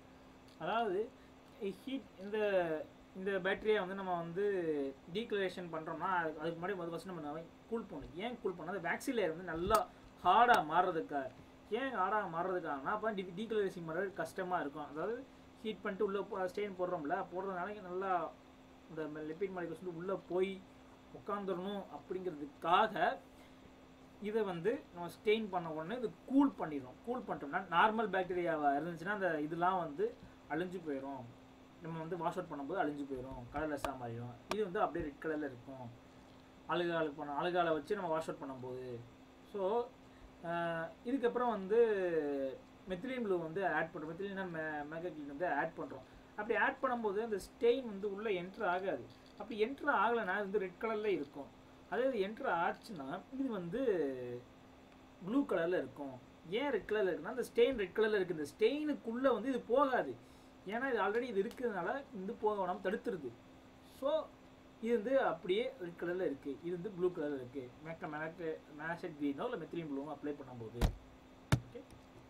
அதாவது ஹீட் இந்த இந்த பேட்டரியை வந்து நம்ம வந்து டீக்ளரேஷன் பண்ணுறோம்னா அதுக்கு அதுக்கு முன்னாடி முதல் ஃபஸ்ட் நம்ம கூல் பண்ணணும் ஏன் கூல் பண்ணால் அந்த வேக்சின் லேயர் வந்து நல்லா ஹார்டாக மாறுறதுக்காக ஏன் ஹார்டாக மாறுறதுக்காகனா அப்போ டி டீக்ளரேஷன் பண்ணுறது கஷ்டமாக இருக்கும் அதாவது ஹீட் பண்ணிட்டு உள்ளே ஸ்டெயின் போடுறோம்ல போடுறதுனால நல்லா இந்த லிப்பிட் மாலிகல்ஸ் வந்து உள்ளே போய் உட்காந்துடணும் அப்படிங்கிறதுக்காக இதை வந்து நம்ம ஸ்டெயின் பண்ண உடனே இது கூல் பண்ணிடுறோம் கூல் பண்ணிட்டோம்னா நார்மல் பாக்டீரியாவாக இருந்துச்சுன்னா அந்த இதெல்லாம் வந்து அழிஞ்சு போயிடும் நம்ம வந்து வாஷ் அவுட் பண்ணும்போது அழிஞ்சு போயிடும் கலர்லெஸ்ஸாக மாறிடும் இது வந்து அப்படியே ரெட் கலரில் இருக்கும் அழுகாலுக்கு பண்ண அழுகாலை வச்சு நம்ம வாஷ் அவுட் பண்ணும்போது ஸோ இதுக்கப்புறம் வந்து மெத்திலின் ப்ளூ வந்து ஆட் பண்ணுறோம் மெத்திலின் மெ மெகக்ளின் வந்து ஆட் பண்ணுறோம் அப்படி ஆட் பண்ணும்போது அந்த ஸ்டெயின் வந்து உள்ளே என்ட்ரு ஆகாது அப்படி என்ட்ரு ஆகலைன்னா இது வந்து ரெட் கலரில் இருக்கும் அதே இது என்ட்ரு ஆச்சுன்னா இது வந்து ப்ளூ கலரில் இருக்கும் ஏன் ரெட் கலரில் இருக்குன்னா அந்த ஸ்டெயின் ரெட் கலரில் இருக்குது இந்த ஸ்டெயினுக்குள்ளே வந்து இது போகாது ஏன்னா இது ஆல்ரெடி இது இருக்கிறதுனால இது போக வேணாமல் தடுத்துருது ஸோ இது வந்து அப்படியே ரெட் கலரில் இருக்குது இது வந்து ப்ளூ கலரில் இருக்குது மேக்க மேக்க மேஷட் க்ரீனோ இல்லை மெத்திலின் ப்ளூவோ அப்ளை பண்ணும்போது okay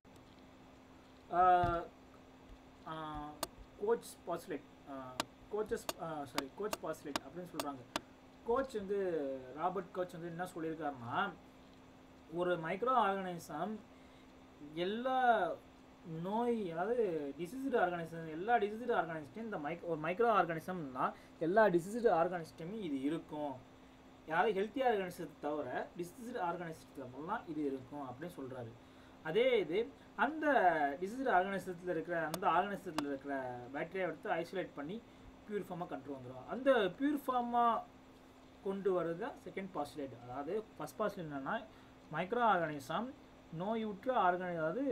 Koch postulate Koch's sorry Koch postulate அப்படின்னு சொல்கிறாங்க கோச் வந்து ராபர்ட் கோச் வந்து என்ன சொல்லியிருக்காருன்னா ஒரு மைக்ரோ ஆர்கனைசம் எல்லா நோய் அதாவது டிசீஸ்டு ஆர்கானிசம் எல்லா டிசீஸ்டு ஆர்கானிஸ்டையும் இந்த மைக் ஒரு மைக்ரோ ஆர்கானிசம்னா எல்லா டிசீஸ்டு ஆர்கானிஸ்டையும் இது இருக்கும் யாராவது ஹெல்த்தி ஆர்கானிசத்தை தவிர டிசீஸ்டு ஆர்கானிசத்துலாம் இது இருக்கும் அப்படின்னு சொல்கிறாரு அதே இது அந்த டிசீஸ்டு ஆர்கானிசத்தில் இருக்கிற அந்த ஆர்கானிசத்தில் இருக்கிற பேக்டீரியா எடுத்து ஐசோலேட் பண்ணி பியூர் ஃபார்மாக கண்ட்ரோல் வந்துடும் அந்த பியூர் ஃபார்மாக கொண்டு வர்றது தான் செகண்ட் பாஸ்டுலேட் அதாவது ஃபஸ்ட் பாஸ்டுலேட் என்னென்னா மைக்ரோ ஆர்கானிசம் நோயுற்ற ஆர்கானி அதாவது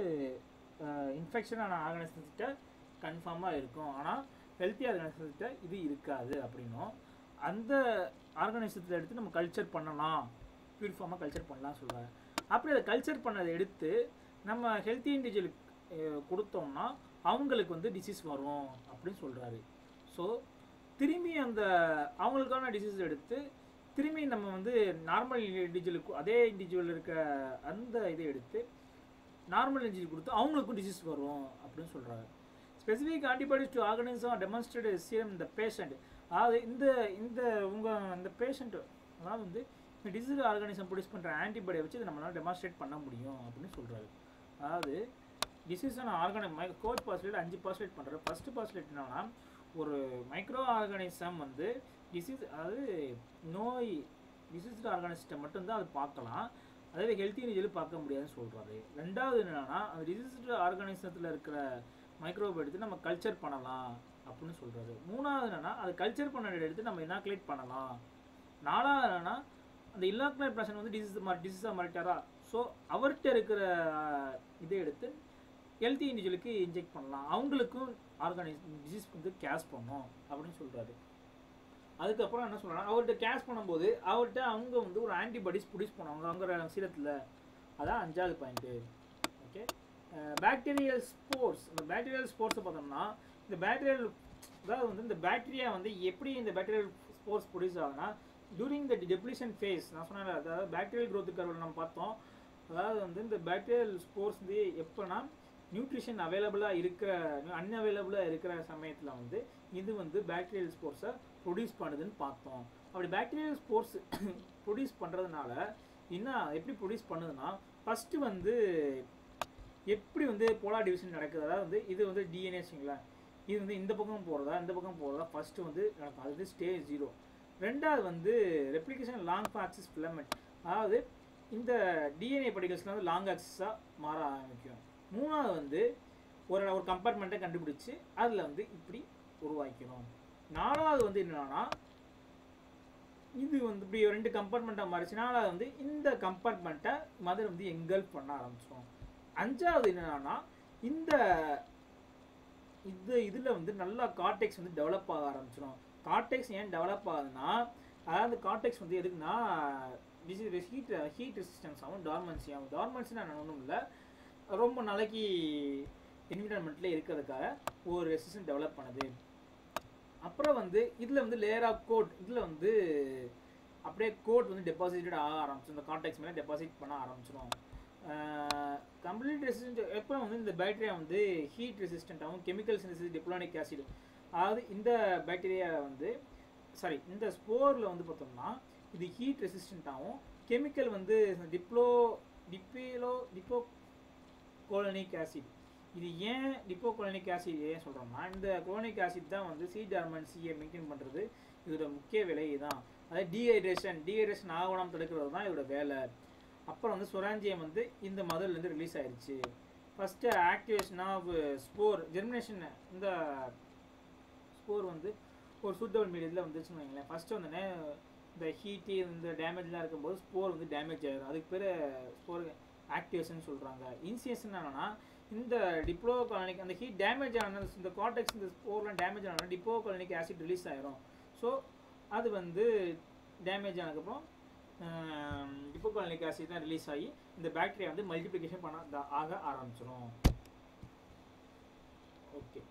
இன்ஃபெக்ஷனான ஆர்கானிசத்திட்ட கன்ஃபார்மாக இருக்கும் ஆனால் ஹெல்த்தி ஆர்கானிசத்திட்ட இது இருக்காது அப்படின்னும் அந்த ஆர்கானிசத்தில் எடுத்து நம்ம கல்ச்சர் பண்ணலாம் பியூர் ஃபார்மாக கல்ச்சர் பண்ணலாம் சொல்கிறாங்க அப்படி அதை கல்ச்சர் பண்ணதை எடுத்து நம்ம ஹெல்த்தி இண்டிவிஜுவலுக்கு கொடுத்தோம்னா அவங்களுக்கு வந்து டிசீஸ் வரும் அப்படின்னு சொல்கிறாரு ஸோ திரும்பி அந்த அவங்களுக்கான டிசீஸ் எடுத்து திரும்பி நம்ம வந்து நார்மல் இண்டிவிஜுவலுக்கு அதே இண்டிவிஜுவல் இருக்க அந்த இதை எடுத்து நார்மல் இண்டிவிஜுவல் கொடுத்து அவங்களுக்கும் டிசீஸ் வரும் அப்படின்னு சொல்கிறாங்க specific antibodies to organism demonstrate serum இந்த பேஷண்ட் அதாவது இந்த இந்த உங்கள் இந்த பேஷண்ட் அதாவது வந்து இந்த டிசீஸ் ஆர்கானிசம் ப்ரொடியூஸ் பண்ணுற ஆன்டிபாடியை வச்சு இதை நம்மளால் டெமான்ஸ்ட்ரேட் பண்ண முடியும் அப்படின்னு சொல்கிறாரு அதாவது டிசீஸான ஆர்கானி மை கோச் பாஸ்லேட் அஞ்சு பாஸ்லேட் பண்ணுற ஃபஸ்ட்டு பாஸ்லேட் என்னன்னா ஒரு மைக்ரோ ஆர்கானிசம் வந்து டிசீஸ் அதாவது நோய் டிசீஸ்டு ஆர்கானிஸ்ட்டை மட்டும்தான் அது பார்க்கலாம் அதே ஹெல்த்தி இண்டிவிஜுவல் பார்க்க முடியாதுன்னு சொல்கிறாரு ரெண்டாவது என்னென்னா அந்த டிசீஸ்டு ஆர்கானிசத்தில் இருக்கிற மைக்ரோப் எடுத்து நம்ம கல்ச்சர் பண்ணலாம் அப்படின்னு சொல்கிறாரு மூணாவது என்னென்னா அது கல்ச்சர் பண்ண எடுத்து நம்ம இனாக்குலேட் பண்ணலாம் நாலாவது என்னென்னா அந்த இல்லாக்குலேட் பர்சன் வந்து டிசீஸ் மா டிசீஸாக மாறிட்டாரா ஸோ அவர்கிட்ட இருக்கிற இதை எடுத்து ஹெல்த்தி இண்டிவிஜுவலுக்கு இன்ஜெக்ட் பண்ணலாம் அவங்களுக்கும் ஆர்கானிக் டிசீஸ் வந்து கேஷ் பண்ணும் அப்படின்னு சொல்கிறாரு அதுக்கப்புறம் என்ன சொல்கிறாங்க அவர்கிட்ட கேஷ் பண்ணும்போது அவர்கிட்ட அவங்க வந்து ஒரு ஆன்டிபாடிஸ் ப்ரொடியூஸ் பண்ணுவாங்க அவங்க சீரத்தில் அதான் அஞ்சாவது பாயிண்ட்டு ஓகே பாக்டீரியல் ஸ்போர்ட்ஸ் இந்த பாக்டீரியல் ஸ்போர்ட்ஸை பார்த்தோம்னா இந்த பாக்டீரியல் அதாவது வந்து இந்த பாக்டீரியா வந்து எப்படி இந்த பாக்டீரியல் ஸ்போர்ட்ஸ் ப்ரொடியூஸ் ஆகுதுன்னா டூரிங் த டெப்ளிஷன் ஃபேஸ் நான் சொன்னேன் அதாவது பாக்டீரியல் க்ரோத் கர்வில் நம்ம பார்த்தோம் அதாவது வந்து இந்த பாக்டீரியல் ஸ்போர்ட்ஸ் வந்து எப்போனா நியூட்ரிஷன் அவைலபிளாக இருக்கிற அன்அவைலபிளாக இருக்கிற சமயத்தில் வந்து இது வந்து பாக்டீரியல் ஸ்போர்ட்ஸை ப்ரொடியூஸ் பண்ணுதுன்னு பார்த்தோம் அப்படி பாக்டீரியல் ஸ்போர்ட்ஸ் ப்ரொடியூஸ் பண்ணுறதுனால என்ன எப்படி ப்ரொடியூஸ் பண்ணுதுன்னா ஃபஸ்ட்டு வந்து எப்படி வந்து போலார் டிவிஷன் நடக்குது அதாவது வந்து இது வந்து டிஎன்ஏ வச்சுங்களேன் இது வந்து இந்த பக்கம் போகிறதா இந்த பக்கம் போகிறதா ஃபஸ்ட்டு வந்து நடக்கும் அது வந்து ஸ்டேஜ் ஜீரோ ரெண்டாவது வந்து ரெப்ளிகேஷன் லாங் ஆக்சிஸ் ஃபிலமெண்ட் அதாவது இந்த டிஎன்ஏ படிகல்ஸ்லாம் வந்து லாங் ஆக்சிஸாக மாற ஆரம்பிக்கும் மூணாவது வந்து ஒரு ஒரு கம்பார்ட்மெண்ட்டை கண்டுபிடிச்சி அதில் வந்து இப்படி உருவாக்கணும் நாலாவது வந்து என்னன்னா இது வந்து இப்படி ரெண்டு கம்பார்ட்மெண்ட்டாக மாறிச்சு நாலாவது வந்து இந்த கம்பார்ட்மெண்ட்டை மதர் வந்து எங்கல்ஃப் பண்ண ஆரம்பிச்சிடும் அஞ்சாவது என்னன்னா இந்த இது இதில் வந்து நல்லா கார்டெக்ஸ் வந்து டெவலப் ஆக ஆரம்பிச்சிடும் கார்டெக்ஸ் ஏன் டெவலப் ஆகுதுன்னா அதாவது கார்டெக்ஸ் வந்து எதுக்குன்னா ஹீட் ஹீட் ரெசிஸ்டன்ஸ் ஆகும் டார்மன்சி ஆகும் டார்மன்சினா ஒன்றும் இல்லை ரொம்ப நாளைக்கு என்விரான்மெண்ட்டில் இருக்கிறதுக்காக ஒரு ரெசிஸ்டன் டெவலப் பண்ணுது அப்புறம் வந்து இதில் வந்து லேயர் ஆஃப் கோட் இதில் வந்து அப்படியே கோட் வந்து டெபாசிட்டட் ஆக ஆரம்பிச்சிடும் இந்த கான்டாக்ட்ஸ் மேலே டெபாசிட் பண்ண ஆரம்பிச்சிடும் கம்ப்ளீட் ரெசிஸ்டன்ட் அப்புறம் வந்து இந்த பேக்டீரியா வந்து ஹீட் ரெசிஸ்டண்ட்டாகவும் கெமிக்கல் சிந்தசிஸ் டிப்ளானிக் ஆசிட் அதாவது இந்த பேக்டீரியா வந்து சாரி இந்த ஸ்போரில் வந்து பார்த்தோம்னா இது ஹீட் ரெசிஸ்டண்ட்டாகவும் கெமிக்கல் வந்து டிப்ளோ டிப்பேலோ டிப்போ கோலனிக் ஆசிட் இது ஏன் டிப்போ கோலனிக் ஆசிட் ஏன் சொல்கிறோம்னா இந்த கோலனிக் ஆசிட் தான் வந்து சி டார்மன்சியை மெயின்டைன் பண்ணுறது இதோட முக்கிய வேலை இதுதான் அதாவது டீஹைட்ரேஷன் டீஹைட்ரேஷன் ஆகணும் தடுக்கிறது தான் இதோட வேலை அப்புறம் வந்து சொராஞ்சியம் வந்து இந்த மதர்லேருந்து ரிலீஸ் ஆயிடுச்சு first activation of spore germination இந்த ஸ்போர் வந்து ஒரு சூட்டபிள் மீடியத்தில் வந்துச்சுன்னு வைங்களேன் ஃபஸ்ட்டு வந்து இந்த ஹீட்டு இந்த டேமேஜ்லாம் இருக்கும்போது ஸ்போர் வந்து டேமேஜ் ஆகிடும் அதுக்கு பேர் ஸ்போர் ஆக்டிவேஷன் சொல்கிறாங்க இன்சியேஷன் என்னன்னா இந்த டிப்ளோ காலனிக் அந்த ஹீட் டேமேஜ் ஆன இந்த காட்டெக்ஸ் இந்த ஸ்போர்லாம் டேமேஜ் ஆனால் டிப்ளோ காலனிக் ஆசிட் ரிலீஸ் ஆயிரும் ஸோ அது வந்து டேமேஜ் ஆனதுக்கப்புறம் டிப்போ காலனிக் ஆசிட் தான் ரிலீஸ் ஆகி இந்த பாக்டீரியா வந்து மல்டிப்ளிகேஷன் பண்ண ஆக ஆரம்பிச்சிடும் ஓகே